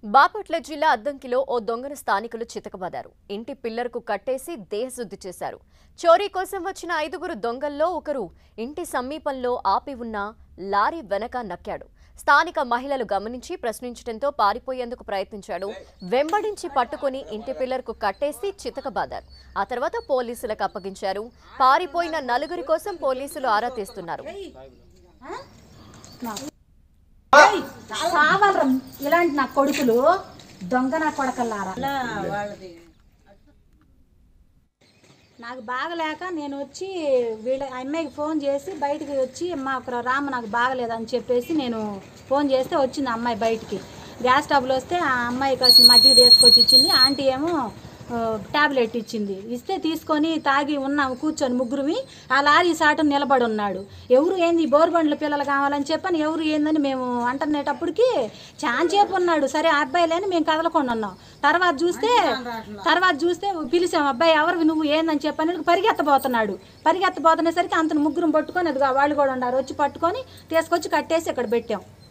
బాపట్ల జిల్లా అద్దంకిలో ఓ దొంగను స్థానికులు చితకబదారు ఇంటి పిల్లర్కు కట్టేసి దేహశుద్ధి చేశారు చోరీ కోసం వచ్చిన ఐదుగురు దొంగల్లో ఒకరు ఇంటి సమీపంలో ఆపి ఉన్న లారీ వెనక నక్కాడు స్థానిక మహిళలు గమనించి ప్రశ్నించడంతో పారిపోయేందుకు ప్రయత్నించాడు వెంబడించి పట్టుకుని ఇంటి పిల్లర్కు కట్టేసి చితకబాదారు ఆ తర్వాత పోలీసులకు అప్పగించారు పారిపోయిన నలుగురి కోసం పోలీసులు ఆరా తీస్తున్నారు కావాలరా ఇలాంటి నా కొడుకులు దొంగ నా కొడకల్లారా నాకు బాగలేక నేను వచ్చి వీళ్ళ అమ్మాయికి ఫోన్ చేసి బయటికి వచ్చి మాకు రామ నాకు బాగలేదని చెప్పేసి నేను ఫోన్ చేస్తే వచ్చింది ఆ అమ్మాయి బయటికి గ్యాస్ ట్రబుల్ వస్తే ఆ అమ్మాయి కాసిన మజ్జిగ తీసుకొచ్చి ఇచ్చింది ఆంటీ ఏమో ట్యాబ్లెట్ ఇచ్చింది ఇస్తే తీసుకొని తాగి ఉన్నాము కూర్చొని ముగ్గురువి ఆ లారీ సాటు నిలబడి ఉన్నాడు ఎవరు ఏంది ఈ బోరుబండ్ల పిల్లలు కావాలని చెప్పని ఎవరు ఏందని మేము అంటునేటప్పటికి చాంచేపు ఉన్నాడు సరే ఆ అబ్బాయి లేని మేము కదలకుండా ఉన్నాం తర్వాత చూస్తే తర్వాత చూస్తే పిలిచాం అబ్బాయి ఎవరు నువ్వు ఏందని చెప్పని పరిగెత్తబోతున్నాడు పరిగెత్తబోతునేసరికి అంతను ముగ్గురం పట్టుకొని అదిగో వాళ్ళు కూడా ఉన్నారు వచ్చి పట్టుకొని తీసుకొచ్చి కట్టేసి ఇక్కడ పెట్టాం